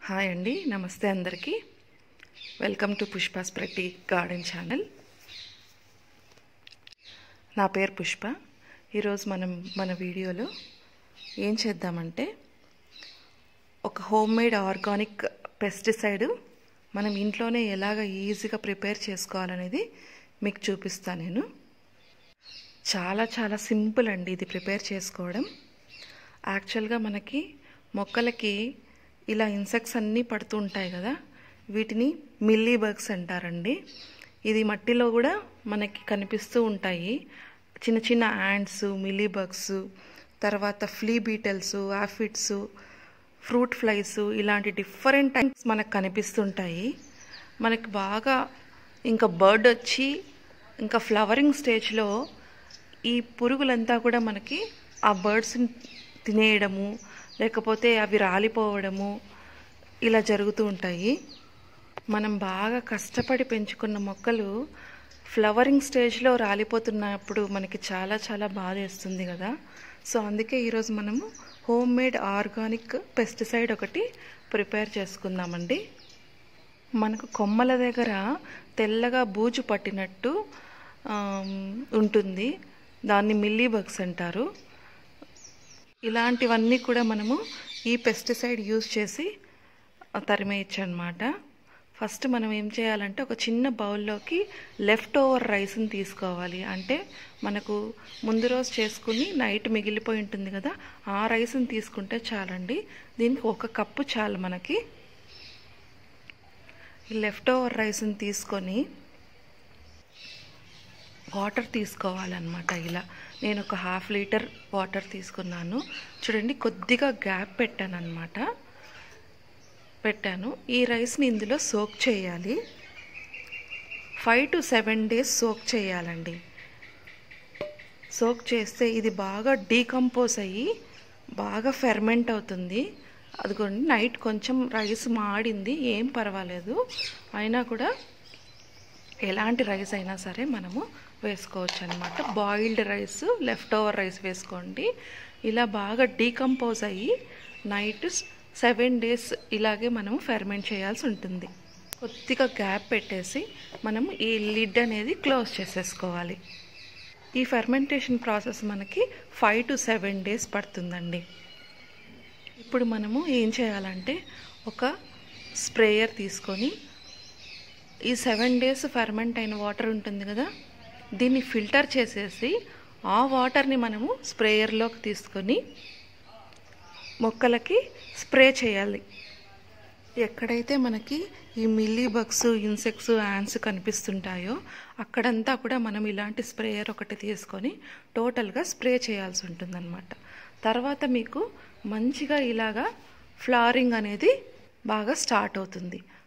hi అండి నమస్తే అందరికీ వెల్కమ్ టు పుష్పాస్ ప్రతి గార్డెన్ ఛానల్ నా పేరు పుష్ప ఈరోజు మనం మన వీడియోలో ఏం చేద్దామంటే ఒక హోమ్ మేడ్ ఆర్గానిక్ పెస్టిసైడ్ మనం ఇంట్లోనే ఎలాగ ఈజీగా ప్రిపేర్ చేసుకోవాలనేది మీకు చూపిస్తాను నేను చాలా చాలా సింపుల్ అండి ఇది ప్రిపేర్ చేసుకోవడం యాక్చువల్గా మనకి మొక్కలకి ఇలా ఇన్సెక్ట్స్ అన్నీ పడుతూ ఉంటాయి కదా వీటిని మిల్లీ బగ్స్ అంటారండి ఇది మట్టిలో కూడా మనకి కనిపిస్తూ ఉంటాయి చిన్న చిన్న యాండ్స్ మిల్లీ బగ్స్ తర్వాత flea beetles aphids fruit flies ఇలాంటి డిఫరెంట్ టైప్స్ మనకు కనిపిస్తుంటాయి మనకి బాగా ఇంకా బర్డ్ వచ్చి ఇంకా ఫ్లవరింగ్ స్టేజ్లో ఈ పురుగులంతా కూడా మనకి ఆ బర్డ్స్ని తినేయడము లేకపోతే అవి రాలిపోవడము ఇలా జరుగుతూ ఉంటాయి మనం బాగా కష్టపడి పెంచుకున్న మొక్కలు ఫ్లవరింగ్ స్టేజ్లో రాలిపోతున్నప్పుడు మనకి చాలా చాలా బాధ వేస్తుంది కదా సో అందుకే ఈరోజు మనము హోమ్ మేడ్ ఆర్గానిక్ పెస్టిసైడ్ ఒకటి ప్రిపేర్ చేసుకుందామండి మనకు కొమ్మల దగ్గర తెల్లగా బూజు పట్టినట్టు ఉంటుంది దాన్ని మిల్లీ బగ్స్ అంటారు ఇలాంటివన్నీ కూడా మనము ఈ పెస్టిసైడ్ యూజ్ చేసి తరిమేయచ్చు అనమాట ఫస్ట్ మనం ఏం చేయాలంటే ఒక చిన్న బౌల్లోకి లెఫ్ట్ ఓవర్ రైస్ని తీసుకోవాలి అంటే మనకు ముందు రోజు చేసుకుని నైట్ మిగిలిపోయి ఉంటుంది కదా ఆ రైస్ని తీసుకుంటే చాలండి దీనికి ఒక కప్పు చాలు మనకి ఈ లెఫ్ట్ ఓవర్ రైస్ని తీసుకొని వాటర్ తీసుకోవాలన్నమాట ఇలా నేను ఒక హాఫ్ లీటర్ వాటర్ తీసుకున్నాను చూడండి కొద్దిగా గ్యాప్ పెట్టాను అనమాట పెట్టాను ఈ రైస్ని ఇందులో సోక్ చేయాలి five to seven days soak చేయాలండి సోక్ చేస్తే ఇది బాగా డీకంపోజ్ అయ్యి బాగా ఫెర్మెంట్ అవుతుంది అదిగోండి నైట్ కొంచెం రైస్ మాడింది ఏం పర్వాలేదు అయినా కూడా ఎలాంటి రైస్ అయినా సరే మనము వేసుకోవచ్చు అనమాట boiled rice left over rice వేసుకోండి ఇలా బాగా డీకంపోజ్ అయ్యి నైట్ సెవెన్ డేస్ ఇలాగే మనము ఫెర్మెంట్ చేయాల్సి ఉంటుంది కొద్దిగా గ్యాప్ పెట్టేసి మనం ఈ లిడ్ అనేది క్లోజ్ చేసేసుకోవాలి ఈ ఫెర్మెంటేషన్ ప్రాసెస్ మనకి ఫైవ్ టు సెవెన్ డేస్ పడుతుందండి ఇప్పుడు మనము ఏం చేయాలంటే ఒక స్ప్రేయర్ తీసుకొని ఈ సెవెన్ డేస్ ఫెర్మెంట్ అయిన వాటర్ ఉంటుంది కదా దీన్ని ఫిల్టర్ చేసేసి ఆ వాటర్ని మనము స్ప్రేయర్లోకి తీసుకొని మొక్కలకి స్ప్రే చేయాలి ఎక్కడైతే మనకి ఈ మిల్లీ బగ్స్ ఇన్సెక్ట్స్ యాండ్స్ కనిపిస్తుంటాయో అక్కడంతా కూడా మనం ఇలాంటి స్ప్రేయర్ ఒకటి తీసుకొని టోటల్గా స్ప్రే చేయాల్సి ఉంటుందన్నమాట తర్వాత మీకు మంచిగా ఇలాగా ఫ్లవరింగ్ అనేది బాగా స్టార్ట్ అవుతుంది